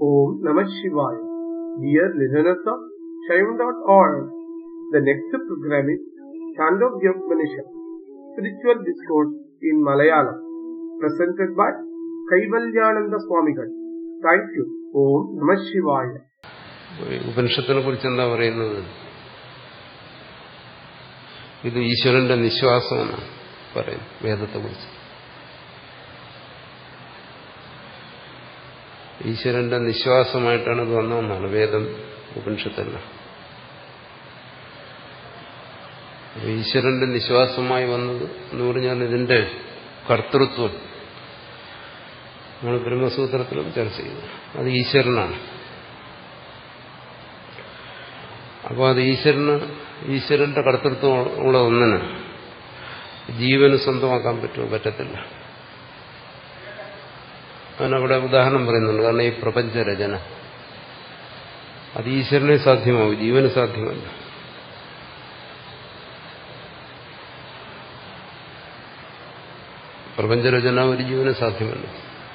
Om Namah Shivaya. Dear listeners of Shaivan.org, the next program is Chandogya Upanishad, Spiritual Discourse in Malayalam, presented by Kaivalyananda Swamigal. Thank you. Om Namah Shivaya. ഉപനിഷത്തിനെ കുറിച്ച് എന്താ പറയുന്നത് ഇത് ഈശ്വരന്റെ നിശ്വാസമാണ് പറയും വേദത്തെ കുറിച്ച് ഈശ്വരന്റെ നിശ്വാസമായിട്ടാണ് ഇത് വന്നതെന്നാണ് വേദം ഉപനിഷത്തല്ല ഈശ്വരന്റെ നിശ്വാസമായി വന്നത് എന്ന് പറഞ്ഞാൽ ഇതിന്റെ കർത്തൃത്വം നമ്മൾ ബ്രഹ്മസൂത്രത്തിലും ചർച്ച ചെയ്തു അത് ഈശ്വരനാണ് അപ്പോൾ അത് ഈശ്വരന് ഈശ്വരന്റെ കർത്തൃത്വം ഉള്ള ഒന്നിന് ജീവന് സ്വന്തമാക്കാൻ പറ്റുമോ പറ്റത്തില്ല അതിനവിടെ ഉദാഹരണം പറയുന്നുണ്ട് കാരണം ഈ പ്രപഞ്ചരചന അത് ഈശ്വരനെ സാധ്യമാവും ജീവന് സാധ്യമല്ല പ്രപഞ്ചരചന ഒരു ജീവന് സാധ്യമല്ല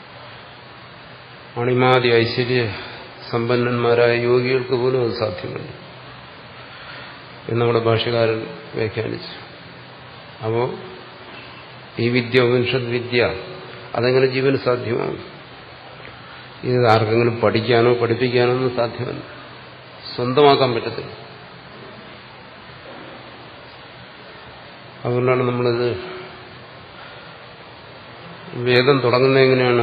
അണിമാതി ഐശ്വര്യ സമ്പന്നന്മാരായ യോഗികൾക്ക് പോലും അത് സാധ്യമല്ല എന്നവിടെ ഭാഷകാരൻ വ്യാഖ്യാനിച്ചു അപ്പോ ഈ വിദ്യ ഉപനിഷത് വിദ്യ അതെങ്ങനെ ജീവന് സാധ്യമാവും ഇത് ആർക്കെങ്കിലും പഠിക്കാനോ പഠിപ്പിക്കാനോ ഒന്നും സാധ്യമല്ല സ്വന്തമാക്കാൻ പറ്റത്തില്ല അതുകൊണ്ടാണ് നമ്മളിത് വേദം തുടങ്ങുന്നത് എങ്ങനെയാണ്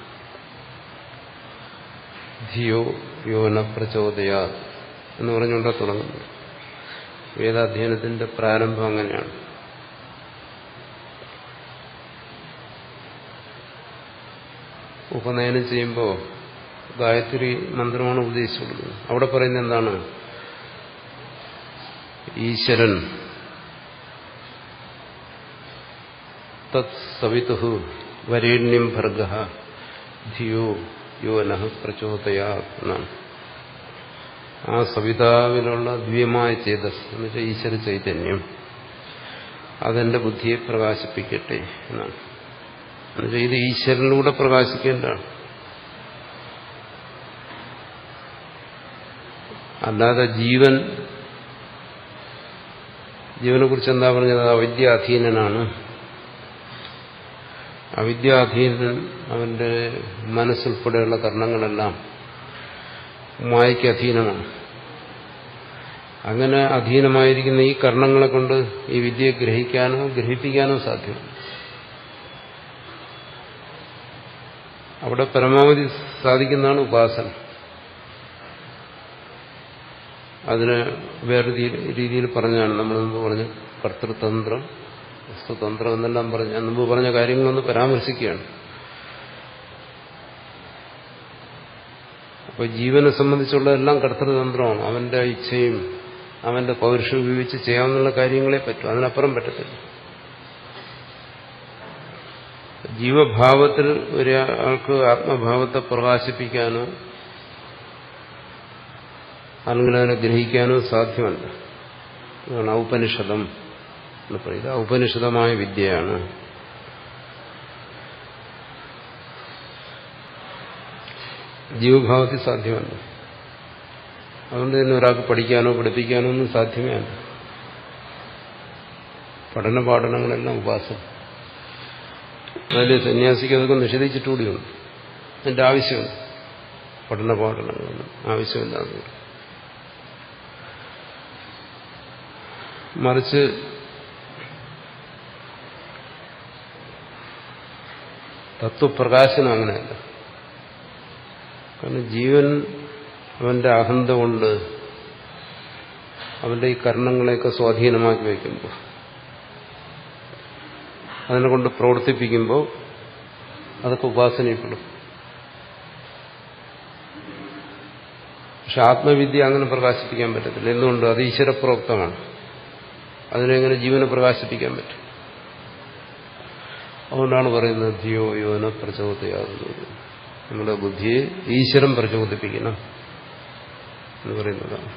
ധിയോ യോന പ്രചോദയാ എന്ന് പറഞ്ഞുകൊണ്ടാണ് തുടങ്ങുന്നത് വേദാധ്യയനത്തിന്റെ പ്രാരംഭം അങ്ങനെയാണ് ഉപനയനം ചെയ്യുമ്പോൾ ഗായത്രി മന്ത്രമാണ് ഉപദേശിച്ചു കൊടുക്കുന്നത് അവിടെ പറയുന്നത് എന്താണ് ഈശ്വരൻ തത് സവിതു വരേണ്യം ഭർഗ ധിയോ യോന പ്രചോദയാ എന്നാണ് ആ സവിതാവിലുള്ള ദിവ്യമായ ചേതസ് എന്ന് വെച്ചാൽ ഈശ്വര ചൈതന്യം അതെന്റെ ബുദ്ധിയെ പ്രകാശിപ്പിക്കട്ടെ എന്നാണ് എന്നുവെച്ചാൽ ഇത് ഈശ്വരനിലൂടെ പ്രകാശിക്കേണ്ടതാണ് അല്ലാതെ ജീവൻ ജീവനെ കുറിച്ച് എന്താ പറഞ്ഞത് അവിദ്യാധീനനാണ് അവിദ്യാധീനൻ അവന്റെ മനസ്സുൾപ്പെടെയുള്ള കർണങ്ങളെല്ലാം മായയ്ക്ക് അധീനമാണ് അങ്ങനെ അധീനമായിരിക്കുന്ന ഈ കർണങ്ങളെ കൊണ്ട് ഈ വിദ്യയെ ഗ്രഹിക്കാനോ ഗ്രഹിപ്പിക്കാനോ സാധ്യമാണ് അവിടെ പരമാവധി സാധിക്കുന്നതാണ് ഉപാസന അതിന് വേറെ രീതിയിൽ പറഞ്ഞാണ് നമ്മൾ മുമ്പ് പറഞ്ഞ കർത്തൃതന്ത്രം വസ്തുതന്ത്രം എന്നെല്ലാം പറഞ്ഞ മുമ്പ് പറഞ്ഞ കാര്യങ്ങളൊന്ന് പരാമർശിക്കുകയാണ് അപ്പൊ ജീവനെ സംബന്ധിച്ചുള്ള എല്ലാം കർത്തൃതന്ത്രമാണ് അവന്റെ ഇച്ഛയും അവന്റെ പൗരുഷം ഉപയോഗിച്ച് ചെയ്യാവുന്ന കാര്യങ്ങളെ പറ്റും അതിനപ്പുറം പറ്റത്തില്ല ജീവഭാവത്തിൽ ഒരാൾക്ക് ആത്മഭാവത്തെ പ്രകാശിപ്പിക്കാനോ അല്ലെങ്കിൽ അതിനെ ഗ്രഹിക്കാനോ സാധ്യമല്ല അതാണ് ഔപനിഷതം എന്ന് പറയുന്നത് ഔപനിഷതമായ വിദ്യയാണ് ജീവഭാവത്തിൽ സാധ്യമല്ല അതുകൊണ്ട് തന്നെ ഒരാൾക്ക് പഠിക്കാനോ പഠിപ്പിക്കാനോ ഒന്നും സാധ്യമേ അല്ല പഠന പാഠനങ്ങളെല്ലാം ഉപാസന അതിൽ സന്യാസിക്ക് അതൊക്കെ നിഷേധിച്ചിട്ടുകൂടിയുണ്ട് അതിന്റെ ആവശ്യമുണ്ട് പഠന പാഠനങ്ങളൊന്നും ആവശ്യമില്ലാതെ മറിച്ച് തത്വപ്രകാശനം അങ്ങനെയല്ല കാരണം ജീവൻ അവന്റെ അഹന്ത കൊണ്ട് അവന്റെ ഈ കർണങ്ങളെയൊക്കെ സ്വാധീനമാക്കി വയ്ക്കുമ്പോൾ അതിനെ കൊണ്ട് പ്രവർത്തിപ്പിക്കുമ്പോൾ അതൊക്കെ ഉപാസനയിൽപ്പെടും പക്ഷെ ആത്മവിദ്യ അങ്ങനെ പ്രകാശിപ്പിക്കാൻ പറ്റത്തില്ല എന്തുകൊണ്ട് അത് ഈശ്വരപ്രോക്തമാണ് അതിനെങ്ങനെ ജീവനെ പ്രകാശിപ്പിക്കാൻ പറ്റും അതുകൊണ്ടാണ് പറയുന്നത് ധിയോ യോന പ്രചോദയാകുന്നത് നമ്മുടെ ബുദ്ധിയെ ഈശ്വരൻ പ്രചോദിപ്പിക്കണം എന്ന് പറയുന്നതാണ്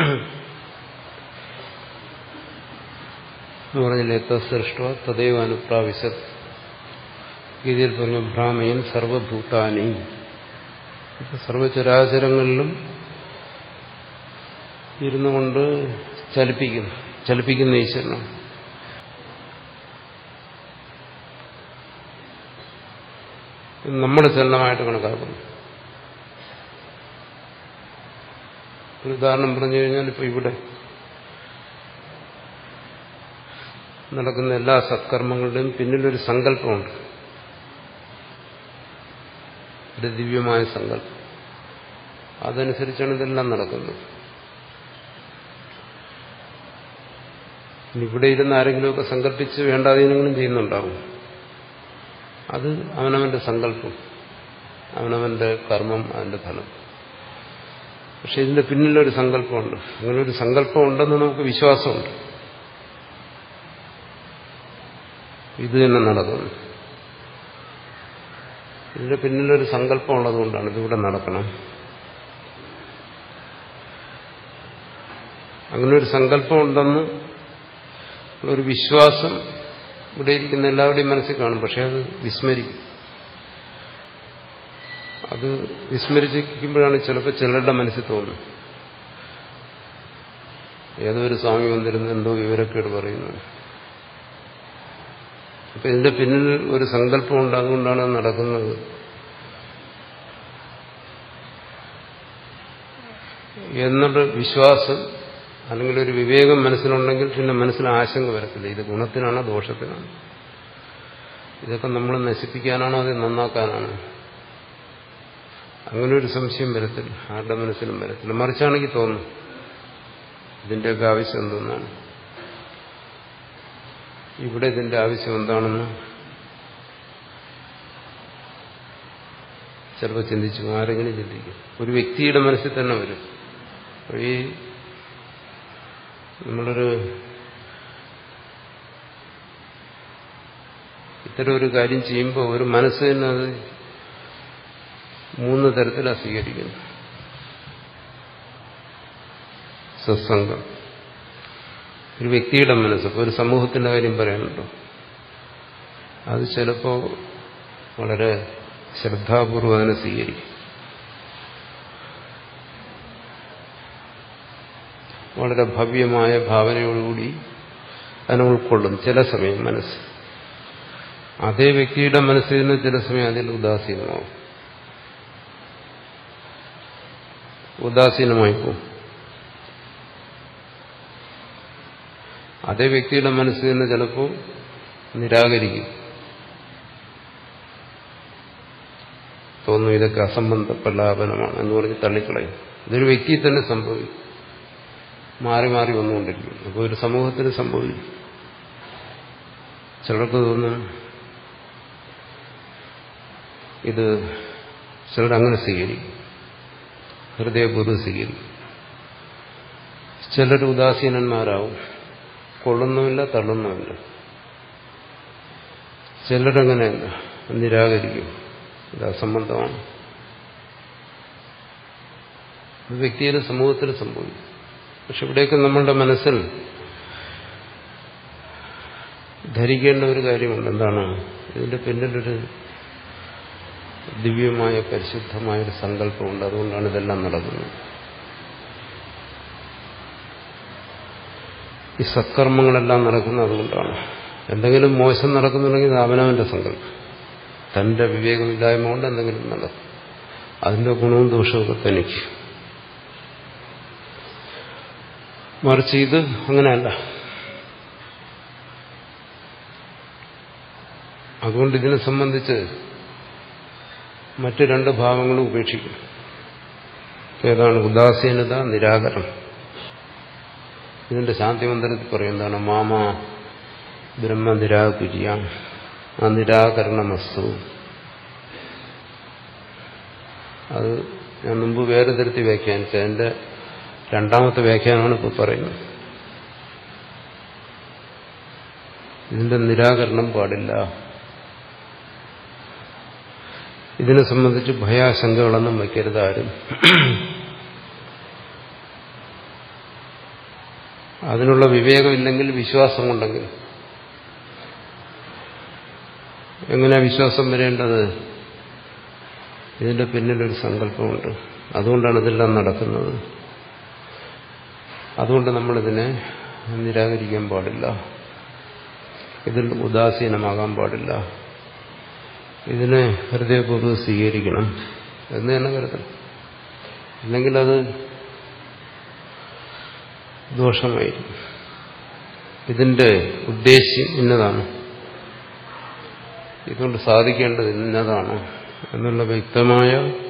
എന്ന് പറഞ്ഞില്ലേ തസൃഷ്ട തദൈവ അനുപ്രാവിശത് ഗീതയിൽ പറഞ്ഞു ഭ്രാമയൻ സർവഭൂതാനി സർവചരാചരങ്ങളിലും ഇരുന്നു കൊണ്ട് ചലിപ്പിക്കുന്നു ചലിപ്പിക്കുന്ന ഈശ്വരനാണ് നമ്മുടെ ചലനമായിട്ട് കണക്കാക്കുന്നു ഒരു ഉദാഹരണം പറഞ്ഞു കഴിഞ്ഞാൽ ഇപ്പൊ ഇവിടെ നടക്കുന്ന എല്ലാ സത്കർമ്മങ്ങളുടെയും പിന്നിലൊരു സങ്കല്പമുണ്ട് ഒരു ദിവ്യമായ സങ്കല്പം അതനുസരിച്ചാണ് ഇതെല്ലാം നടക്കുന്നത് ഇനി ഇവിടെ ഇരുന്ന് ആരെങ്കിലുമൊക്കെ സങ്കല്പിച്ച് വേണ്ടാതീനങ്ങളും ചെയ്യുന്നുണ്ടാവും അത് അവനവന്റെ സങ്കല്പം അവനവന്റെ കർമ്മം അതിന്റെ ഫലം പക്ഷെ ഇതിന്റെ പിന്നിലൊരു സങ്കല്പമുണ്ട് അങ്ങനെ ഒരു സങ്കല്പം ഉണ്ടെന്ന് നമുക്ക് വിശ്വാസമുണ്ട് ഇത് തന്നെ നടക്കുന്നു ഇതിന്റെ പിന്നിലൊരു സങ്കല്പം ഉള്ളതുകൊണ്ടാണ് ഇതിവിടെ നടക്കണം അങ്ങനെ ഒരു സങ്കല്പം ഉണ്ടെന്ന് ഒരു വിശ്വാസം ഇവിടെ ഇരിക്കുന്ന എല്ലാവരുടെയും മനസ്സിൽ കാണും പക്ഷെ അത് വിസ്മരിക്കും അത് വിസ്മരിച്ചിരിക്കുമ്പോഴാണ് ചിലപ്പോൾ ചിലരുടെ മനസ്സിൽ തോന്നുന്നത് ഏതോ ഒരു സ്വാമി വന്നിരുന്ന് എന്തോ വിവരക്കേട് പറയുന്നു അപ്പൊ ഇതിന്റെ പിന്നിൽ ഒരു സങ്കല്പമുണ്ട് അതുകൊണ്ടാണ് അത് നടക്കുന്നത് എന്നുള്ള വിശ്വാസം അല്ലെങ്കിൽ ഒരു വിവേകം മനസ്സിലുണ്ടെങ്കിൽ പിന്നെ മനസ്സിൽ ആശങ്ക വരത്തില്ല ഇത് ഗുണത്തിനാണോ ദോഷത്തിനാണോ ഇതൊക്കെ നമ്മൾ നശിപ്പിക്കാനാണോ അത് നന്നാക്കാനാണോ അങ്ങനെ ഒരു സംശയം വരത്തില്ല ആരുടെ മനസ്സിലും വരത്തില്ല മറിച്ചാണെങ്കിൽ തോന്നും ഇതിന്റെയൊക്കെ ആവശ്യം എന്തെന്നാണ് ഇവിടെ ഇതിന്റെ ആവശ്യം എന്താണെന്ന് ചിലപ്പോൾ ചിന്തിച്ചു ആരെങ്കിലും ചിന്തിക്കും ഒരു വ്യക്തിയുടെ മനസ്സിൽ തന്നെ വരും ഈ നമ്മളൊരു ഇത്തരം ഒരു കാര്യം ചെയ്യുമ്പോൾ ഒരു മനസ്സ് തന്നെ അത് മൂന്ന് തരത്തിലാണ് സ്വീകരിക്കുന്നത് സത്സംഗം ഒരു വ്യക്തിയുടെ മനസ്സ് ഇപ്പോൾ ഒരു സമൂഹത്തിന്റെ കാര്യം പറയാനുണ്ടോ അത് ചിലപ്പോൾ വളരെ ശ്രദ്ധാപൂർവം അതിനെ സ്വീകരിക്കും വളരെ ഭവ്യമായ ഭാവനയോടുകൂടി അതിനെ ഉൾക്കൊള്ളും ചില സമയം മനസ്സ് അതേ വ്യക്തിയുടെ മനസ്സിൽ നിന്ന് ചില സമയം അതിൽ ഉദാസീനമാവും ഉദാസീനമായി പോകും അതേ വ്യക്തിയുടെ മനസ്സിൽ നിന്ന് ചിലപ്പോൾ നിരാകരിക്കും തോന്നുന്നു ഇതൊക്കെ അസംബന്ധ പ്രലാപനമാണ് എന്ന് പറഞ്ഞ് തള്ളിക്കളയും ഇതൊരു വ്യക്തിയിൽ തന്നെ സംഭവിക്കും മാറി മാറി വന്നുകൊണ്ടിരിക്കും അപ്പോൾ ഒരു സമൂഹത്തിന് സംഭവിക്കും ചിലർക്ക് തോന്നും ഇത് ചിലരങ്ങനെ സ്വീകരിക്കും ഹൃദയപൂർവ്വം സ്വീകരിക്കും ചിലർ ഉദാസീനന്മാരാവും കൊള്ളുന്നുമില്ല തള്ളുന്നുമില്ല ചിലരങ്ങനെയല്ല നിരാകരിക്കും ഇത് അസംബന്ധമാണ് വ്യക്തിയുടെ സമൂഹത്തിൽ സംഭവിക്കും പക്ഷെ ഇവിടെയൊക്കെ നമ്മളുടെ മനസ്സിൽ ധരിക്കേണ്ട ഒരു കാര്യമുണ്ട് എന്താണ് ഇതിന്റെ പിന്നിലൊരു ദിവ്യമായ പരിശുദ്ധമായൊരു സങ്കല്പമുണ്ട് അതുകൊണ്ടാണ് ഇതെല്ലാം നടക്കുന്നത് ഈ സത്കർമ്മങ്ങളെല്ലാം നടക്കുന്നത് അതുകൊണ്ടാണ് എന്തെങ്കിലും മോശം നടക്കുന്നുണ്ടെങ്കിൽ അത് അവനവന്റെ സങ്കല്പം തന്റെ വിവേകമില്ലായ്മ കൊണ്ട് എന്തെങ്കിലും നടക്കും അതിന്റെ ഗുണവും ദോഷവും തനിക്ക് മറിച്ച് ഇത് അങ്ങനെയല്ല അതുകൊണ്ട് ഇതിനെ സംബന്ധിച്ച് മറ്റു രണ്ട് ഭാവങ്ങളും ഉപേക്ഷിക്കും ഏതാണ് ഉദാസീനത നിരാകരണം ഇതിന്റെ ശാന്തിമന്ത്രത്തിൽ പറയും എന്താണ് മാമ ബ്രഹ്മ നിരാകുര്യ ആ നിരാകരണമസ്തു അത് ഞാൻ മുമ്പ് വേറെ തരത്തിൽ വ്യാഖ്യാനിച്ചത് അതിന്റെ രണ്ടാമത്തെ വ്യാഖ്യാനമാണ് ഇപ്പോൾ പറയുന്നത് ഇതിന്റെ നിരാകരണം പാടില്ല ഇതിനെ സംബന്ധിച്ച് ഭയാശങ്കകളൊന്നും വയ്ക്കരുത് ആരും അതിനുള്ള വിവേകമില്ലെങ്കിൽ വിശ്വാസം കൊണ്ടെങ്കിൽ എങ്ങനെയാ വിശ്വാസം വരേണ്ടത് ഇതിന്റെ പിന്നിലൊരു സങ്കല്പമുണ്ട് അതുകൊണ്ടാണ് ഇതെല്ലാം നടക്കുന്നത് അതുകൊണ്ട് നമ്മളിതിനെ നിരാകരിക്കാൻ പാടില്ല ഇതിൽ ഉദാസീനമാകാൻ പാടില്ല ഇതിനെ ഹൃദയപൂർവ്വം സ്വീകരിക്കണം എന്ന് തന്നെ കരുതണം അല്ലെങ്കിൽ അത് ദോഷമായിരിക്കും ഇതിന്റെ ഉദ്ദേശ്യം ഇന്നതാണ് ഇതുകൊണ്ട് സാധിക്കേണ്ടത് ഇന്നതാണ് എന്നുള്ള വ്യക്തമായ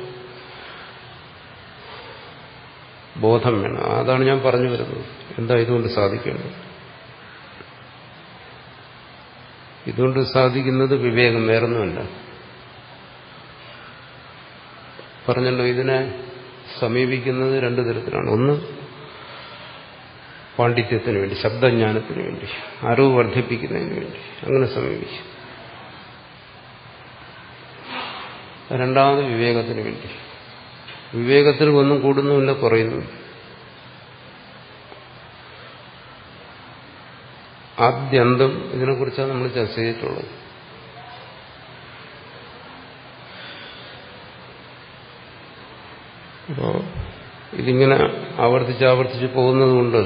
ബോധം വേണം അതാണ് ഞാൻ പറഞ്ഞു വരുന്നത് എന്താ ഇതുകൊണ്ട് സാധിക്കേണ്ടത് ഇതുകൊണ്ട് സാധിക്കുന്നത് വിവേകം വേറൊന്നുമല്ല പറഞ്ഞല്ലോ ഇതിനെ സമീപിക്കുന്നത് രണ്ടു തരത്തിലാണ് ഒന്ന് പാണ്ഡിത്യത്തിന് വേണ്ടി ശബ്ദജ്ഞാനത്തിന് വേണ്ടി അറിവ് വർദ്ധിപ്പിക്കുന്നതിന് വേണ്ടി അങ്ങനെ സമീപിക്കും രണ്ടാമത് വിവേകത്തിന് വേണ്ടി വിവേകത്തിൽ ഒന്നും കൂടുന്നുമില്ല കുറയുന്നുമില്ല ആദ്യന്തം ഇതിനെക്കുറിച്ചാണ് നമ്മൾ ചർച്ച ചെയ്തിട്ടുള്ളത് അപ്പോ ഇതിങ്ങനെ ആവർത്തിച്ച് ആവർത്തിച്ച് പോകുന്നതുകൊണ്ട്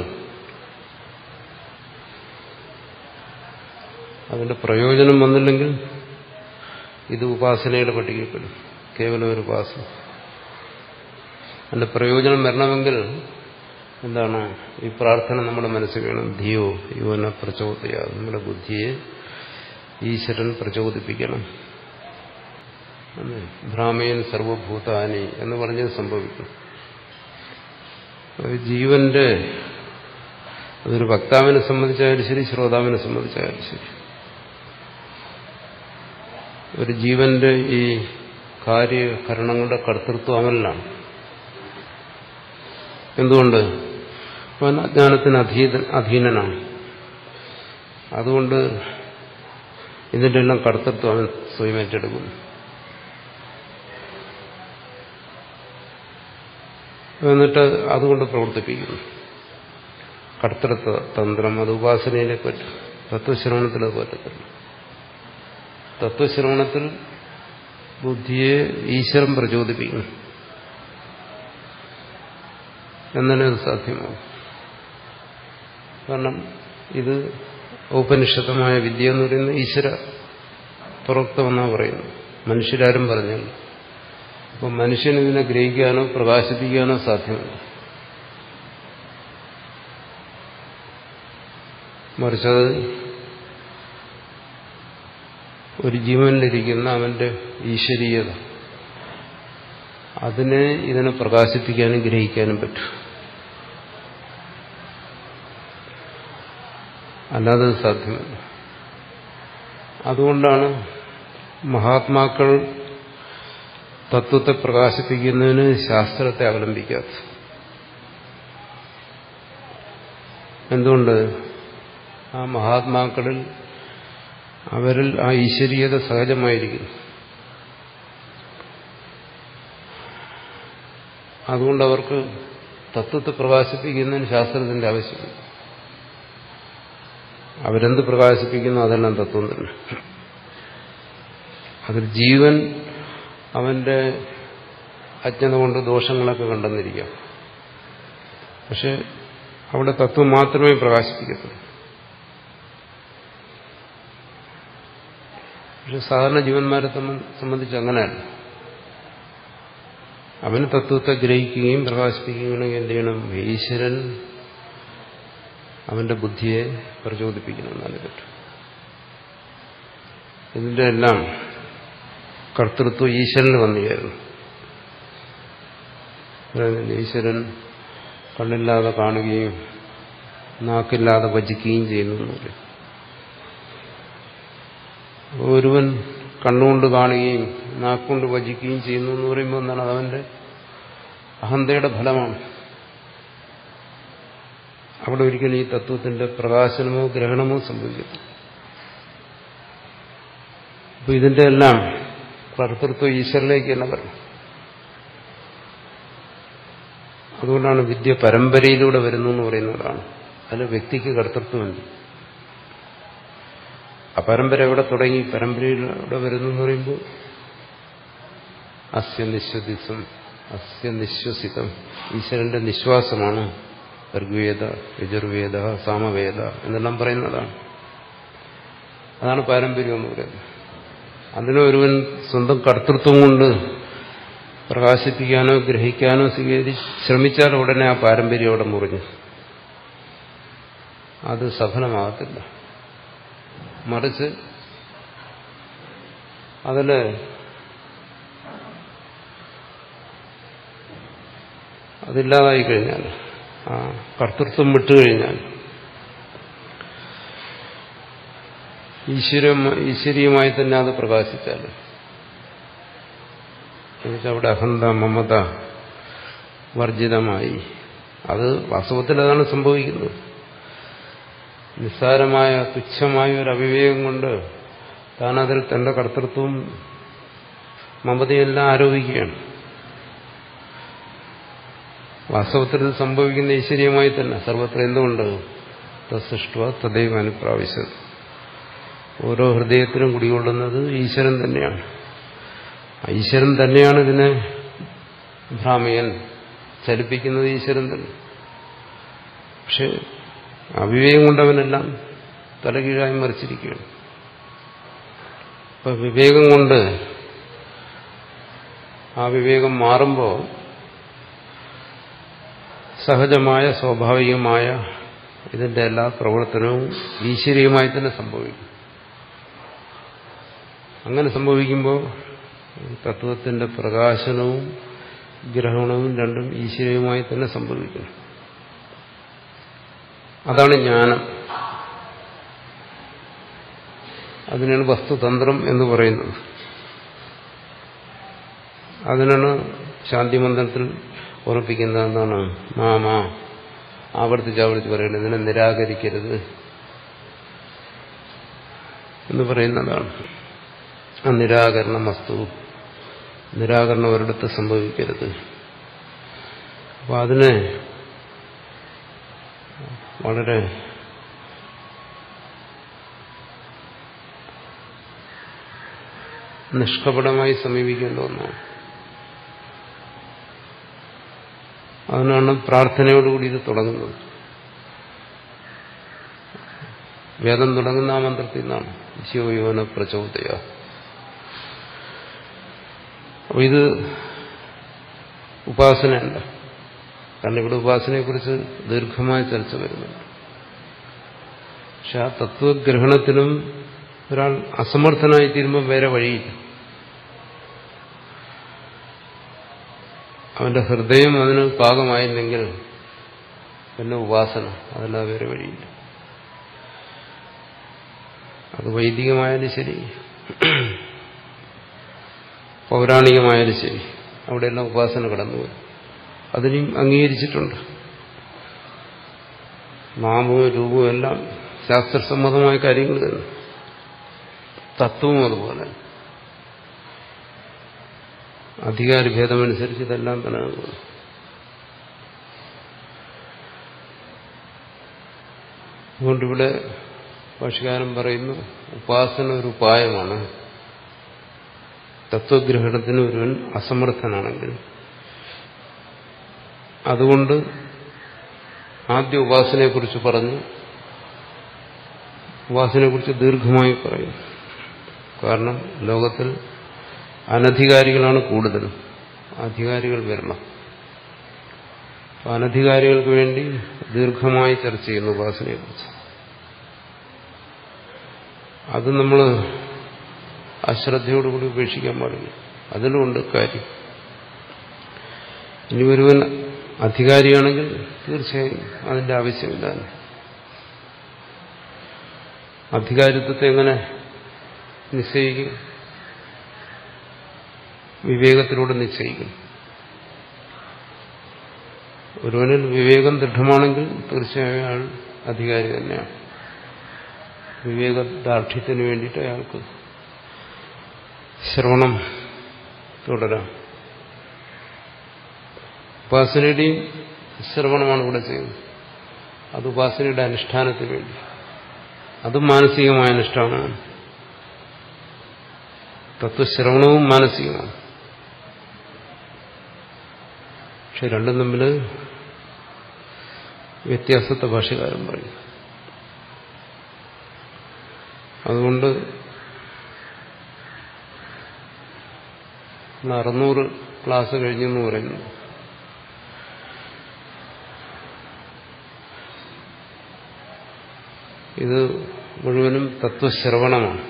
അതിന്റെ പ്രയോജനം വന്നില്ലെങ്കിൽ ഇത് ഉപാസനയുടെ പട്ടികയിൽപ്പെടും കേവലം ഒരു ഉപാസന അതിന്റെ പ്രയോജനം വരണമെങ്കിൽ എന്താണ് ഈ പ്രാർത്ഥന നമ്മുടെ മനസ്സിൽ വേണം ധിയോ യുവന പ്രചോദയ നമ്മുടെ ബുദ്ധിയെ ഈശ്വരൻ പ്രചോദിപ്പിക്കണം ഭ്രാമയൻ സർവഭൂതാനി എന്ന് പറഞ്ഞത് സംഭവിക്കും ജീവന്റെ അതൊരു വക്താവിനെ സംബന്ധിച്ചായാലും ശരി ശ്രോതാവിനെ സംബന്ധിച്ചായാലും ശരി ഒരു ജീവന്റെ ഈ കാര്യകരണങ്ങളുടെ കർത്തൃത്വം അവനിലാണ് എന്തുകൊണ്ട് അവൻ അജ്ഞാനത്തിന് അധീന അധീനനാണ് അതുകൊണ്ട് ഇതിന്റെ എല്ലാം കർത്തൃത്വം അവൻ സ്വയം ഏറ്റെടുക്കുന്നു എന്നിട്ട് അതുകൊണ്ട് പ്രവർത്തിപ്പിക്കുന്നു കർത്തൃത്വ തന്ത്രം അത് ഉപാസനയിലെ പറ്റും തത്വശ്രവണത്തിൽ അത് പറ്റത്തില്ല തത്വശ്രവണത്തിൽ ബുദ്ധിയെ ഈശ്വരൻ പ്രചോദിപ്പിക്കുന്നു എന്നതിനെ അത് സാധ്യമാകും കാരണം ഇത് ഔപനിഷത്തമായ വിദ്യ എന്ന് പറയുന്നത് ഈശ്വര പുറത്തെന്നാണ് പറയുന്നത് മനുഷ്യരാരും പറഞ്ഞല്ലോ അപ്പം മനുഷ്യന് ഇതിനെ ഗ്രഹിക്കാനോ പ്രകാശിപ്പിക്കാനോ സാധ്യമല്ല മറിച്ചത് ഒരു ജീവനിലിരിക്കുന്ന അവന്റെ ഈശ്വരീയത അതിനെ ഇതിനെ പ്രകാശിപ്പിക്കാനും ഗ്രഹിക്കാനും പറ്റും അല്ലാതെ അത് സാധ്യമല്ല അതുകൊണ്ടാണ് മഹാത്മാക്കൾ തത്വത്തെ പ്രകാശിപ്പിക്കുന്നതിന് ശാസ്ത്രത്തെ അവലംബിക്കാത്തത് എന്തുകൊണ്ട് ആ മഹാത്മാക്കളിൽ അവരിൽ ആ ഈശ്വരീയത സഹജമായിരിക്കുന്നു അതുകൊണ്ട് അവർക്ക് തത്വത്തെ പ്രകാശിപ്പിക്കുന്നതിന് ശാസ്ത്രത്തിന്റെ ആവശ്യമില്ല അവരെന്ത് പ്രകാശിപ്പിക്കുന്നു അതെല്ലാം തത്വം തന്നെ അതിൽ ജീവൻ അവന്റെ അജ്ഞത കൊണ്ട് ദോഷങ്ങളൊക്കെ കണ്ടെന്നിരിക്കാം പക്ഷെ അവിടെ തത്വം മാത്രമേ പ്രകാശിപ്പിക്കത്തുള്ളൂ പക്ഷെ സാധാരണ ജീവന്മാരെ സംബന്ധിച്ച് അങ്ങനെയല്ല അവന് തത്വത്തെ ഗ്രഹിക്കുകയും പ്രകാശിപ്പിക്കുകയും എന്ത് ചെയ്യണം ഈശ്വരൻ അവന്റെ ബുദ്ധിയെ പ്രചോദിപ്പിക്കണം എന്നാലും പറ്റും ഇതിന്റെ എല്ലാം കർത്തൃത്വം ഈശ്വരന് വന്നിയായിരുന്നു ഈശ്വരൻ കണ്ണില്ലാതെ കാണുകയും നാക്കില്ലാതെ ഭജിക്കുകയും ചെയ്യുന്നു എന്ന് പറയും ഒരുവൻ കണ്ണുകൊണ്ട് കാണുകയും നാക്കുകൊണ്ട് ഭജിക്കുകയും ചെയ്യുന്നു എന്ന് പറയുമ്പോൾ എന്താണ് അതവന്റെ അഹന്തയുടെ ഫലമാണ് അവിടെ ഒരിക്കലും ഈ തത്വത്തിന്റെ പ്രകാശനമോ ഗ്രഹണമോ സംഭവിക്കുന്നു അപ്പൊ ഇതിന്റെ എല്ലാം കർത്തൃത്വം ഈശ്വരനിലേക്ക് തന്നെ വരണം അതുകൊണ്ടാണ് വിദ്യ പരമ്പരയിലൂടെ വരുന്നു എന്ന് പറയുന്നതാണ് അതിന് വ്യക്തിക്ക് കർത്തൃത്വമുണ്ട് ആ പരമ്പര എവിടെ തുടങ്ങി പരമ്പരയിലൂടെ വരുന്നു എന്ന് പറയുമ്പോൾ അസ്യ നിശ്വസിസം അസ്യ നിശ്വസിതം ഈശ്വരന്റെ നിശ്വാസമാണ് ഋഗ്വേദ യജുർവേദ സാമവേദ എന്നെല്ലാം പറയുന്നതാണ് അതാണ് പാരമ്പര്യം എന്ന് പറയുന്നത് അതിനെ ഒരുവൻ സ്വന്തം കർത്തൃത്വം കൊണ്ട് പ്രകാശിപ്പിക്കാനോ ഗ്രഹിക്കാനോ സ്വീകരി ശ്രമിച്ചാൽ ഉടനെ ആ പാരമ്പര്യം അവിടെ മുറിഞ്ഞു അത് സഫലമാകത്തില്ല മറിച്ച് അതില് അതില്ലാതായി കഴിഞ്ഞാൽ ആ കർത്തൃത്വം വിട്ടുകഴിഞ്ഞാൽ ഈശ്വര ഈശ്വരീയമായി തന്നെ അത് പ്രകാശിച്ചാൽ എന്നുവെച്ചാൽ അവിടെ അഹന്ത മമത വർജിതമായി അത് വാസ്തവത്തിൽ അതാണ് സംഭവിക്കുന്നത് നിസ്സാരമായ തുച്ഛമായ ഒരു അവിവേകം കൊണ്ട് താൻ അതിൽ തന്റെ കർത്തൃത്വം മമതയെല്ലാം ആരോപിക്കുകയാണ് വാസ്തവത്തിൽ ഇത് സംഭവിക്കുന്ന ഈശ്വരീയമായി തന്നെ സർവത്ര എന്തുകൊണ്ട് തസൃഷ്ട തദൈവ അനുപ്രാവശ്യത് ഓരോ ഹൃദയത്തിലും കുടികൊള്ളുന്നത് ഈശ്വരൻ തന്നെയാണ് ഈശ്വരൻ തന്നെയാണ് ഇതിനെ ഭ്രാമയൻ ചലിപ്പിക്കുന്നത് ഈശ്വരൻ തന്നെ പക്ഷെ അവിവേകം കൊണ്ടവനെല്ലാം തലകീഴായി മറിച്ചിരിക്കുകയാണ് ഇപ്പൊ വിവേകം കൊണ്ട് ആ വിവേകം മാറുമ്പോൾ സഹജമായ സ്വാഭാവികമായ ഇതിന്റെ എല്ലാ പ്രവർത്തനവും ഈശ്വരീയമായി തന്നെ സംഭവിക്കും അങ്ങനെ സംഭവിക്കുമ്പോൾ തത്വത്തിന്റെ പ്രകാശനവും ഗ്രഹണവും രണ്ടും ഈശ്വരീയമായി തന്നെ സംഭവിക്കുന്നു അതാണ് ജ്ഞാനം അതിനാണ് വസ്തുതന്ത്രം എന്ന് പറയുന്നത് അതിനാണ് ശാന്തിമന്ത്രത്തിൽ ഉറപ്പിക്കുന്നത് എന്താണ് മാമാ ആവർത്തിച്ച് ആവർത്തിച്ച് പറയുന്നത് ഇതിനെ നിരാകരിക്കരുത് എന്ന് പറയുന്നതാണ് ആ നിരാകരണം വസ്തു നിരാകരണം ഒരിടത്ത് സംഭവിക്കരുത് അപ്പൊ അതിനെ വളരെ നിഷ്കപടമായി സമീപിക്കേണ്ട ഒന്നാണ് അതിനാണ് പ്രാർത്ഥനയോടുകൂടി ഇത് തുടങ്ങുന്നത് വേദം തുടങ്ങുന്ന ആ മന്ത്രത്തിൽ നിന്നാണ് ശിവയോന പ്രചോദയ അപ്പോൾ ഇത് ഉപാസനയല്ല കാരണം ഇവിടെ ഉപാസനയെക്കുറിച്ച് ദീർഘമായ ചർച്ച വരുന്നുണ്ട് പക്ഷെ ആ തത്വഗ്രഹണത്തിനും ഒരാൾ അസമർത്ഥനായി തീരുമ്പോൾ വേറെ വഴിയില്ല അവന്റെ ഹൃദയം അതിന് പാകമായില്ലെങ്കിൽ പിന്നെ ഉപാസന അതല്ലാതെ വേറെ വഴിയില്ല അത് വൈദികമായാലും ശരി പൗരാണികമായാലും ശരി അവിടെയെല്ലാം ഉപാസന കടന്നുപോയി അതിനും അംഗീകരിച്ചിട്ടുണ്ട് നാമവും രൂപവും എല്ലാം ശാസ്ത്രസമ്മതമായ കാര്യങ്ങൾ തന്നെ തത്വവും അതുപോലെ അധികാരി ഭേദമനുസരിച്ച് ഇതെല്ലാം തന്നെ അതുകൊണ്ടിവിടെ ഭാഷകാരൻ പറയുന്നു ഉപാസന ഒരു ഉപായമാണ് തത്വഗ്രഹണത്തിന് ഒരുവൻ അസമർത്ഥനാണെങ്കിൽ അതുകൊണ്ട് ആദ്യ ഉപാസനയെക്കുറിച്ച് പറഞ്ഞു ഉപാസനയെക്കുറിച്ച് ദീർഘമായി പറയും കാരണം ലോകത്തിൽ അനധികാരികളാണ് കൂടുതലും അധികാരികൾ വരണം അപ്പം അനധികാരികൾക്ക് വേണ്ടി ദീർഘമായി ചർച്ച ചെയ്യുന്നു ഉപാസനയെക്കുറിച്ച് അത് നമ്മൾ അശ്രദ്ധയോടുകൂടി ഉപേക്ഷിക്കാൻ പാടില്ല അതിലുമുണ്ട് കാര്യം ഇനി ഒരുവൻ അധികാരിയാണെങ്കിൽ തീർച്ചയായും അതിന്റെ ആവശ്യമില്ല അധികാരിത്വത്തെ എങ്ങനെ നിശ്ചയിക്കും വിവേകത്തിലൂടെ നിശ്ചയിക്കും ഒരുവനിൽ വിവേകം ദൃഢമാണെങ്കിൽ തീർച്ചയായും അയാൾ അധികാരി തന്നെയാണ് വിവേകദാർഢ്യത്തിന് വേണ്ടിയിട്ട് അയാൾക്ക് ശ്രവണം തുടരാം ഉപാസനയുടെയും ശ്രവണമാണ് ഇവിടെ ചെയ്യുന്നത് അത് ഉപാസനയുടെ അനുഷ്ഠാനത്തിന് വേണ്ടി അതും മാനസികമായ അനുഷ്ഠാനമാണ് തത്വശ്രവണവും മാനസികമാണ് പക്ഷെ രണ്ടും തമ്മിൽ വ്യത്യാസത്തെ ഭാഷകാരൻ പറയും അതുകൊണ്ട് അറുന്നൂറ് ക്ലാസ് കഴിഞ്ഞെന്ന് പറയുന്നു ഇത് മുഴുവനും തത്വശ്രവണമാണ്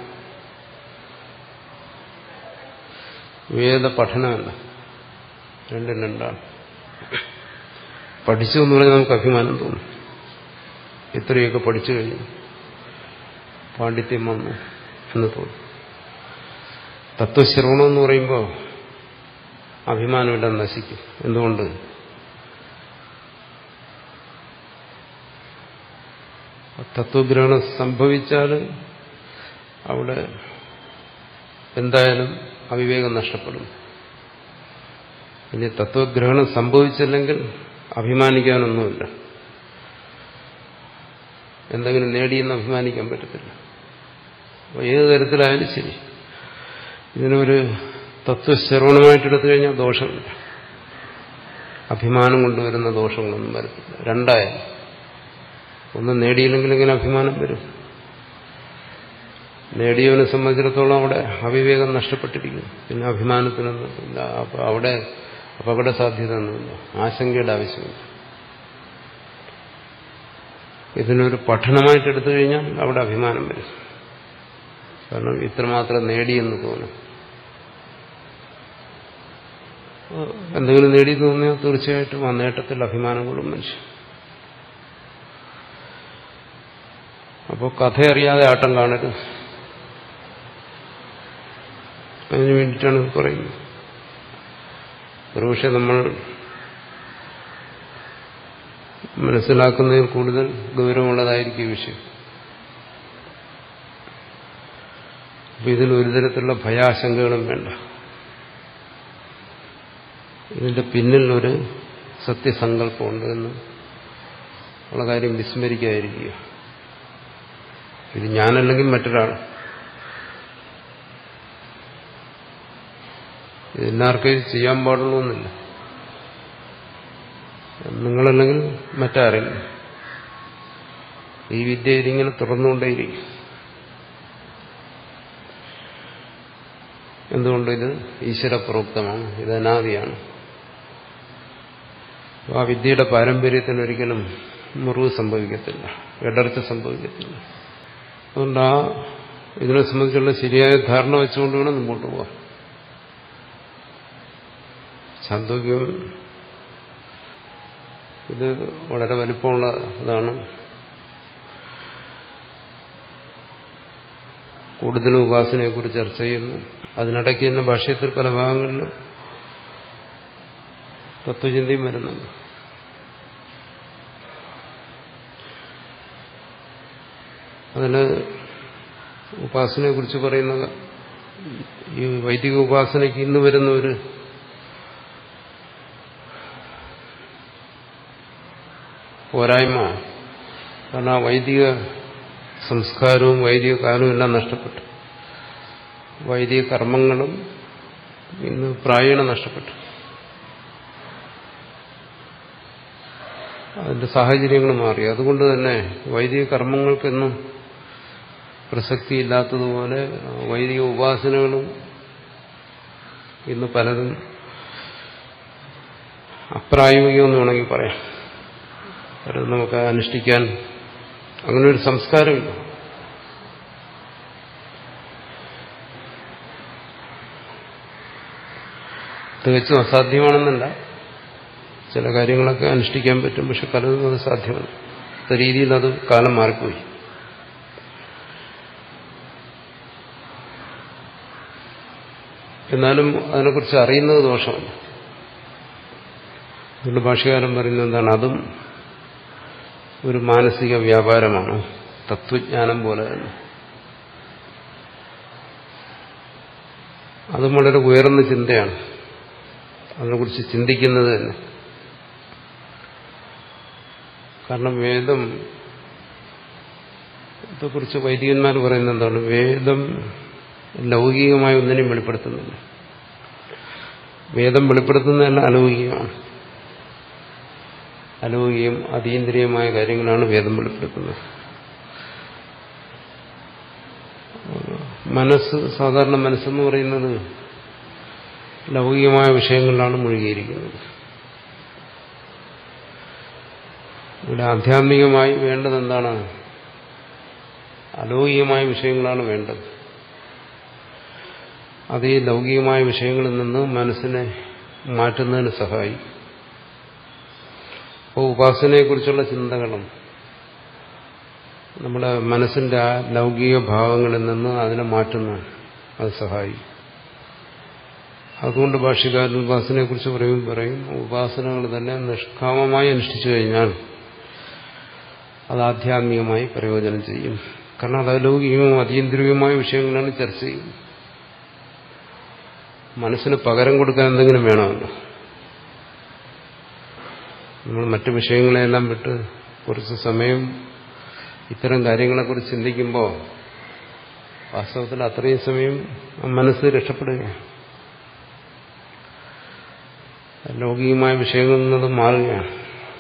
വേദ പഠനമല്ല രണ്ടും രണ്ടാണ് പഠിച്ചു എന്ന് പറഞ്ഞാൽ നമുക്ക് അഭിമാനം തോന്നും ഇത്രയൊക്കെ പഠിച്ചു കഴിഞ്ഞു പാണ്ഡിത്യം വന്നു എന്ന് തോന്നും തത്വശ്രവണം എന്ന് പറയുമ്പോൾ അഭിമാനമില്ല നശിക്കും എന്തുകൊണ്ട് തത്വഗ്രഹണം സംഭവിച്ചാൽ അവിടെ എന്തായാലും അവിവേകം നഷ്ടപ്പെടും ഇനി തത്വഗ്രഹണം സംഭവിച്ചില്ലെങ്കിൽ അഭിമാനിക്കാനൊന്നുമില്ല എന്തെങ്കിലും നേടിയെന്ന് അഭിമാനിക്കാൻ പറ്റത്തില്ല അപ്പോൾ ഏത് തരത്തിലായാലും ശരി ഇതിനൊരു തത്വശ്രവണമായിട്ടെടുത്തു കഴിഞ്ഞാൽ ദോഷമില്ല അഭിമാനം കൊണ്ടുവരുന്ന ദോഷങ്ങളൊന്നും വരത്തില്ല രണ്ടായാലും ഒന്നും നേടിയില്ലെങ്കിൽ ഇങ്ങനെ അഭിമാനം വരും നേടിയവനെ സംബന്ധിച്ചിടത്തോളം അവിടെ അവിവേകം നഷ്ടപ്പെട്ടിരിക്കുന്നു പിന്നെ അഭിമാനത്തിനൊന്നും ഇല്ല അപ്പൊ അവിടെ അപകട സാധ്യത ഒന്നുമില്ല ആശങ്കയുടെ ആവശ്യമില്ല ഇതിനൊരു പഠനമായിട്ട് എടുത്തു കഴിഞ്ഞാൽ അവിടെ അഭിമാനം വരും കാരണം ഇത്രമാത്രം നേടിയെന്ന് തോന്നും എന്തെങ്കിലും നേടി തോന്നിയാൽ തീർച്ചയായിട്ടും ആ നേട്ടത്തിൽ അഭിമാനം കൊള്ളും മനുഷ്യൻ അപ്പോൾ കഥയറിയാതെ ആട്ടം കാണരുത് അതിനു വേണ്ടിയിട്ടാണ് ഇത് പറയുന്നത് ഒരുപക്ഷെ നമ്മൾ മനസ്സിലാക്കുന്നതിൽ കൂടുതൽ ഗൗരവമുള്ളതായിരിക്കും ഈ വിഷയം അപ്പൊ ഇതിൽ ഒരു തരത്തിലുള്ള ഭയാശങ്കകളും വേണ്ട ഇതിന്റെ പിന്നിൽ ഒരു സത്യസങ്കല്പമുണ്ട് എന്ന് ഉള്ള കാര്യം വിസ്മരിക്കാതിരിക്കുക ഇത് ഞാനല്ലെങ്കിൽ മറ്റൊരാൾ ഇതെല്ലാവർക്കും ചെയ്യാൻ പാടുള്ളൂന്നില്ല നിങ്ങളല്ലെങ്കിൽ മറ്റാരെങ്കിലും ഈ വിദ്യ ഇതിങ്ങനെ തുറന്നുകൊണ്ടേയിരിക്കും എന്തുകൊണ്ട് ഇത് ഈശ്വരപ്രോക്തമാണ് ഇത് അനാദിയാണ് ആ വിദ്യയുടെ പാരമ്പര്യത്തിന് ഒരിക്കലും മുറിവ് സംഭവിക്കത്തില്ല ഇടർച്ച സംഭവിക്കത്തില്ല അതുകൊണ്ട് ആ ഇതിനെ സംബന്ധിച്ചുള്ള ശരിയായ ധാരണ വെച്ചുകൊണ്ട് വേണം മുമ്പോട്ട് പോകാം ചാന്തോക്യം ഇത് വളരെ വലിപ്പമുള്ള ഇതാണ് കൂടുതലും ഉപാസനയെക്കുറിച്ച് ചർച്ച ചെയ്യുന്നു അതിനിടയ്ക്ക് തന്നെ ഭാഷ്യത്തിൽ പല ഭാഗങ്ങളിലും തത്വചിന്തയും വരുന്നുണ്ട് അതിന് ഉപാസനയെക്കുറിച്ച് പറയുന്ന ഈ വൈദിക ഉപാസനയ്ക്ക് ഇന്ന് വരുന്ന ഒരു പോരായ്മ കാരണം ആ വൈദിക സംസ്കാരവും വൈദിക കാലവും എല്ലാം നഷ്ടപ്പെട്ടു വൈദിക കർമ്മങ്ങളും ഇന്ന് പ്രായണ നഷ്ടപ്പെട്ടു അതിന്റെ സാഹചര്യങ്ങൾ മാറി അതുകൊണ്ട് തന്നെ വൈദിക കർമ്മങ്ങൾക്കെന്നും പ്രസക്തിയില്ലാത്തതുപോലെ വൈദിക ഉപാസനകളും ഇന്ന് പലതും അപ്രായോഗികമെന്ന് വേണമെങ്കിൽ പറയാം അത് നമുക്ക് അനുഷ്ഠിക്കാൻ അങ്ങനെ ഒരു സംസ്കാരമില്ല തികച്ചും അസാധ്യമാണെന്നല്ല ചില കാര്യങ്ങളൊക്കെ അനുഷ്ഠിക്കാൻ പറ്റും പക്ഷെ പലതും അത് സാധ്യമല്ല രീതിയിൽ അത് കാലം മാറിപ്പോയി എന്നാലും അതിനെക്കുറിച്ച് അറിയുന്നത് ദോഷമല്ല അതുകൊണ്ട് ഭാഷകാരൻ പറയുന്നത് എന്താണ് അതും ഒരു മാനസിക വ്യാപാരമാണ് തത്വജ്ഞാനം പോലെ തന്നെ അതും വളരെ ഉയർന്ന ചിന്തയാണ് അതിനെക്കുറിച്ച് ചിന്തിക്കുന്നത് തന്നെ കാരണം വേദം ഇതേക്കുറിച്ച് വൈദികന്മാർ പറയുന്നത് എന്താണ് വേദം ലൗകികമായ ഒന്നിനെയും വെളിപ്പെടുത്തുന്നില്ല വേദം വെളിപ്പെടുത്തുന്നതല്ല അലൗകികമാണ് അലൗകികം അതീന്ദ്രിയമായ കാര്യങ്ങളാണ് വേദം വെളിപ്പെടുത്തുന്നത് മനസ്സ് സാധാരണ മനസ്സെന്ന് പറയുന്നത് ലൗകികമായ വിഷയങ്ങളിലാണ് മുഴുകിയിരിക്കുന്നത് ഇവിടെ ആധ്യാത്മികമായി വേണ്ടത് എന്താണ് അലൗകികമായ വിഷയങ്ങളാണ് വേണ്ടത് അത് ഈ ലൗകികമായ വിഷയങ്ങളിൽ നിന്ന് മനസ്സിനെ മാറ്റുന്നതിന് സഹായിക്കും അപ്പോൾ ഉപാസനയെക്കുറിച്ചുള്ള ചിന്തകളും നമ്മുടെ മനസ്സിന്റെ ആ ലൗകിക ഭാവങ്ങളിൽ നിന്ന് അതിനെ മാറ്റുന്ന അത് സഹായിക്കും അതുകൊണ്ട് ഭാഷ്യകാരൻ ഉപാസനയെക്കുറിച്ച് പറയും പറയും ഉപാസനകൾ തന്നെ നിഷ്കാമമായി അനുഷ്ഠിച്ചു കഴിഞ്ഞാൽ അത് ആധ്യാത്മികമായി പ്രയോജനം ചെയ്യും കാരണം അത് അലൗകികവും അതീന്ദ്രിയവുമായ വിഷയങ്ങളാണ് ചർച്ച ചെയ്യുന്നത് മനസ്സിന് പകരം കൊടുക്കാൻ എന്തെങ്കിലും വേണമല്ലോ നമ്മൾ മറ്റു വിഷയങ്ങളെല്ലാം വിട്ട് കുറച്ച് സമയം ഇത്തരം കാര്യങ്ങളെക്കുറിച്ച് ചിന്തിക്കുമ്പോൾ വാസ്തവത്തിൽ അത്രയും സമയം മനസ്സ് രക്ഷപ്പെടുകയാണ് ലൗകികമായ വിഷയങ്ങളിൽ നിന്ന് മാറുകയാണ്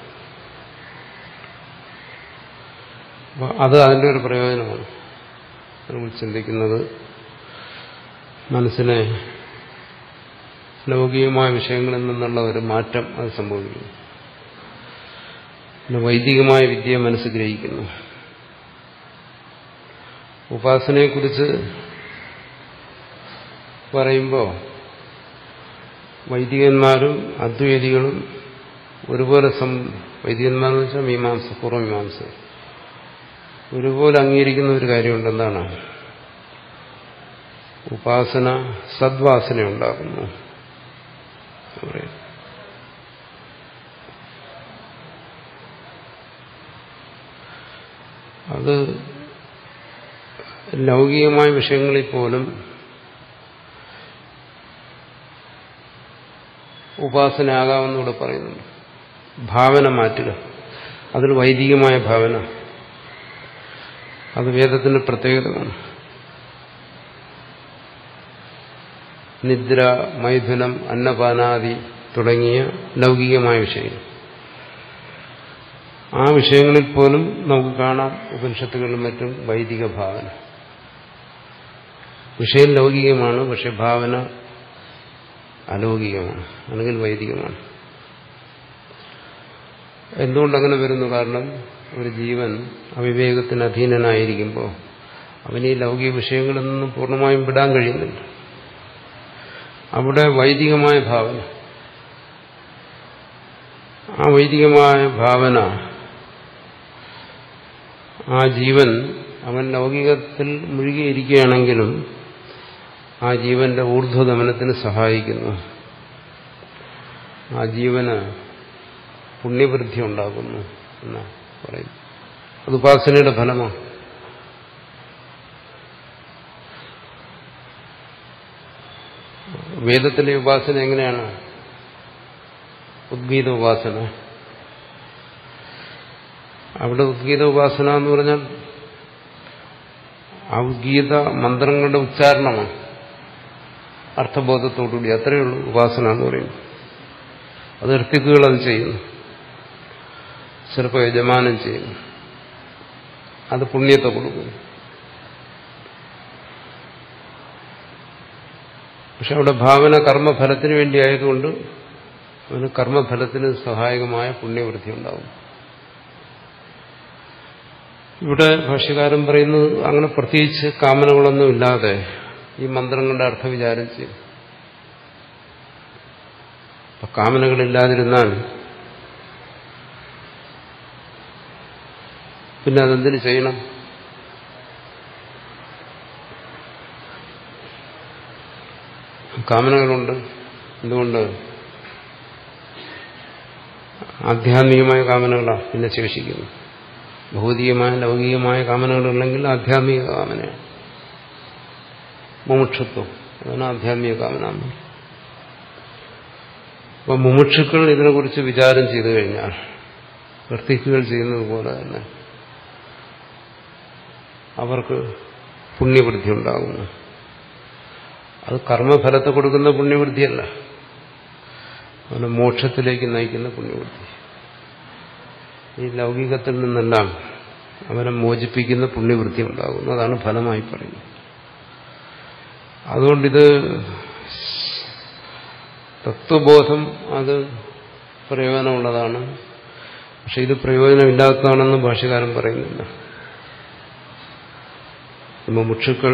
അത് അതിൻ്റെ ഒരു പ്രയോജനമാണ് നമ്മൾ ചിന്തിക്കുന്നത് മനസ്സിനെ ലൗകികമായ വിഷയങ്ങളിൽ നിന്നുള്ള ഒരു മാറ്റം അത് സംഭവിക്കുന്നു പിന്നെ വൈദികമായ വിദ്യ മനസ്സ് ഗ്രഹിക്കുന്നു ഉപാസനയെക്കുറിച്ച് പറയുമ്പോൾ വൈദികന്മാരും അദ്വൈതികളും ഒരുപോലെ സം വൈദികന്മാരെന്ന് വെച്ചാൽ മീമാംസ പൂർവ്വമീമാംസ ഒരുപോലെ അംഗീകരിക്കുന്ന ഒരു കാര്യമുണ്ട് എന്താണ് ഉപാസന സദ്വാസന ഉണ്ടാക്കുന്നു അത് ലൗകികമായ വിഷയങ്ങളിൽ പോലും ഉപാസനയാകാമെന്നൂടെ പറയുന്നുണ്ട് ഭാവന മാറ്റുക അതിൽ വൈദികമായ ഭാവന അത് വേദത്തിന്റെ പ്രത്യേകതയാണ് നിദ്ര മൈഥുനം അന്നപാനാദി തുടങ്ങിയ ലൗകികമായ വിഷയങ്ങൾ ആ വിഷയങ്ങളിൽ പോലും നമുക്ക് കാണാം ഉപനിഷത്തുകളിലും മറ്റും വൈദിക ഭാവന വിഷയം ലൗകികമാണ് പക്ഷെ ഭാവന അലൗകികമാണ് അല്ലെങ്കിൽ വൈദികമാണ് എന്തുകൊണ്ടങ്ങനെ വരുന്നു കാരണം ഒരു ജീവൻ അവിവേകത്തിന് അധീനനായിരിക്കുമ്പോൾ അവന് ഈ ലൗകിക വിഷയങ്ങളിൽ നിന്നും പൂർണ്ണമായും വിടാൻ കഴിയുന്നില്ല അവിടെ വൈദികമായ ഭാവന ആ വൈദികമായ ഭാവന ആ ജീവൻ അവൻ ലൗകികത്തിൽ മുഴുകിയിരിക്കുകയാണെങ്കിലും ആ ജീവന്റെ ഊർധ്വഗമനത്തിന് സഹായിക്കുന്നു ആ ജീവന് പുണ്യവൃദ്ധി ഉണ്ടാകുന്നു എന്ന് പറയും അത് ഉപാസനയുടെ ഫലമാണ് വേദത്തിലെ ഉപാസന എങ്ങനെയാണ് ഉദ്ഗീത ഉപാസന അവിടെ ഉദ്ഗീത ഉപാസന എന്ന് പറഞ്ഞാൽ ഔദ്ഗീത മന്ത്രങ്ങളുടെ ഉച്ചാരണമാണ് അർത്ഥബോധത്തോടുകൂടി അത്രയേ ഉള്ളൂ ഉപാസന എന്ന് പറയുന്നത് അത് ഋത്തിക്കുകൾ അത് ചെയ്യുന്നു ചിലപ്പോൾ യജമാനം ചെയ്യുന്നു അത് പുണ്യത്തെ കൊടുക്കുന്നു പക്ഷെ അവിടെ ഭാവന കർമ്മഫലത്തിന് വേണ്ടി ആയതുകൊണ്ട് അവന് കർമ്മഫലത്തിന് സഹായകമായ പുണ്യവൃത്തി ഉണ്ടാവും ഇവിടെ ഭാഷ്യകാരൻ പറയുന്നത് അങ്ങനെ പ്രത്യേകിച്ച് കാമനകളൊന്നും ഇല്ലാതെ ഈ മന്ത്രങ്ങളുടെ അർത്ഥവിചാരം ചെയ്യും അപ്പൊ കാമനകളില്ലാതിരുന്നാൽ പിന്നെ അതെന്തിനു ചെയ്യണം കാമനകളുണ്ട് എന്തുകൊണ്ട് ആധ്യാത്മികമായ കാമനകളാണ് പിന്നെ ശേഷിക്കുന്നു ഭൗതികമായ ലൗകികമായ കാമനകളുണ്ടെങ്കിൽ ആധ്യാത്മിക കാമനയാണ് മുമുക്ഷത്വം അതാണ് ആധ്യാത്മിക കാമന അപ്പൊ മുമുക്ഷുക്കൾ ഇതിനെക്കുറിച്ച് വിചാരം ചെയ്തു കഴിഞ്ഞാൽ വർത്തിക്കുകൾ ചെയ്യുന്നത് പോലെ തന്നെ അവർക്ക് പുണ്യവൃദ്ധി ഉണ്ടാകുന്നു അത് കർമ്മഫലത്തെ കൊടുക്കുന്ന പുണ്യവൃദ്ധിയല്ല അവനെ മോക്ഷത്തിലേക്ക് നയിക്കുന്ന പുണ്യവൃദ്ധി ഈ ലൗകികത്തിൽ നിന്നെല്ലാം അവനെ മോചിപ്പിക്കുന്ന പുണ്യവൃത്തി ഉണ്ടാകുന്നു അതാണ് ഫലമായി പറയുന്നത് അതുകൊണ്ടിത് തത്വബോധം അത് പ്രയോജനമുള്ളതാണ് പക്ഷെ ഇത് പ്രയോജനമില്ലാത്തതാണെന്ന് ഭാഷ്യകാരൻ പറയുന്നില്ല മുമുക്ഷുക്കൾ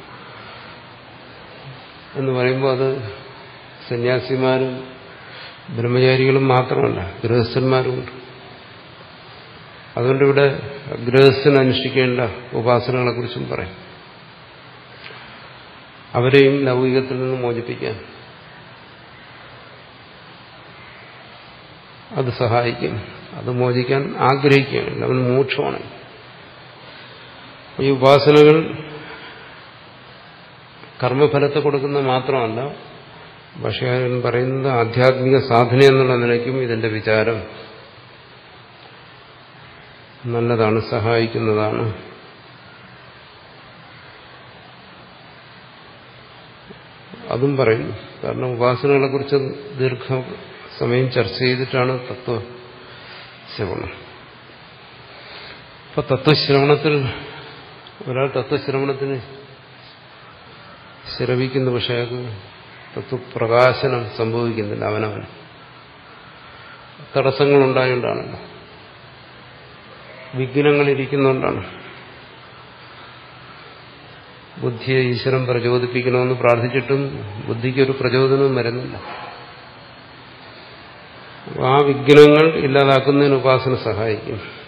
എന്ന് പറയുമ്പോൾ അത് സന്യാസിമാരും ബ്രഹ്മചാരികളും മാത്രമല്ല ഗൃഹസ്ഥന്മാരുമുണ്ട് അതുകൊണ്ട് ഇവിടെ ഗൃഹസ്ഥന് അനുഷ്ഠിക്കേണ്ട ഉപാസനകളെക്കുറിച്ചും പറയും അവരെയും ലൗകികത്തിൽ നിന്ന് മോചിപ്പിക്കാൻ അത് സഹായിക്കും അത് മോചിക്കാൻ ആഗ്രഹിക്കുകയാണ് അവൻ മോക്ഷമാണ് ഈ ഉപാസനകൾ കർമ്മഫലത്തെ കൊടുക്കുന്ന മാത്രമല്ല ഭാഷകാരൻ പറയുന്നത് ആധ്യാത്മിക സാധന എന്നുള്ള നിലയ്ക്കും ഇതിന്റെ വിചാരം നല്ലതാണ് സഹായിക്കുന്നതാണ് അതും പറയുന്നു കാരണം ഉപാസനകളെ കുറിച്ച് ദീർഘ സമയം ചർച്ച ചെയ്തിട്ടാണ് തത്വശ്രവണം ഇപ്പൊ തത്വശ്രവണത്തിൽ ഒരാൾ തത്വശ്രവണത്തിന് ശ്രവിക്കുന്ന പക്ഷേ അയാൾക്ക് തത്വപ്രകാശനം സംഭവിക്കുന്നില്ല അവനവൻ തടസ്സങ്ങളുണ്ടായോണ്ടാണല്ലോ വിഘ്നങ്ങളിരിക്കുന്നുകൊണ്ടാണ് ബുദ്ധിയെ ഈശ്വരൻ പ്രചോദിപ്പിക്കണമെന്ന് പ്രാർത്ഥിച്ചിട്ടും ബുദ്ധിക്കൊരു പ്രചോദനവും വരുന്നില്ല ആ വിഘ്നങ്ങൾ ഇല്ലാതാക്കുന്നതിന് ഉപാസന സഹായിക്കും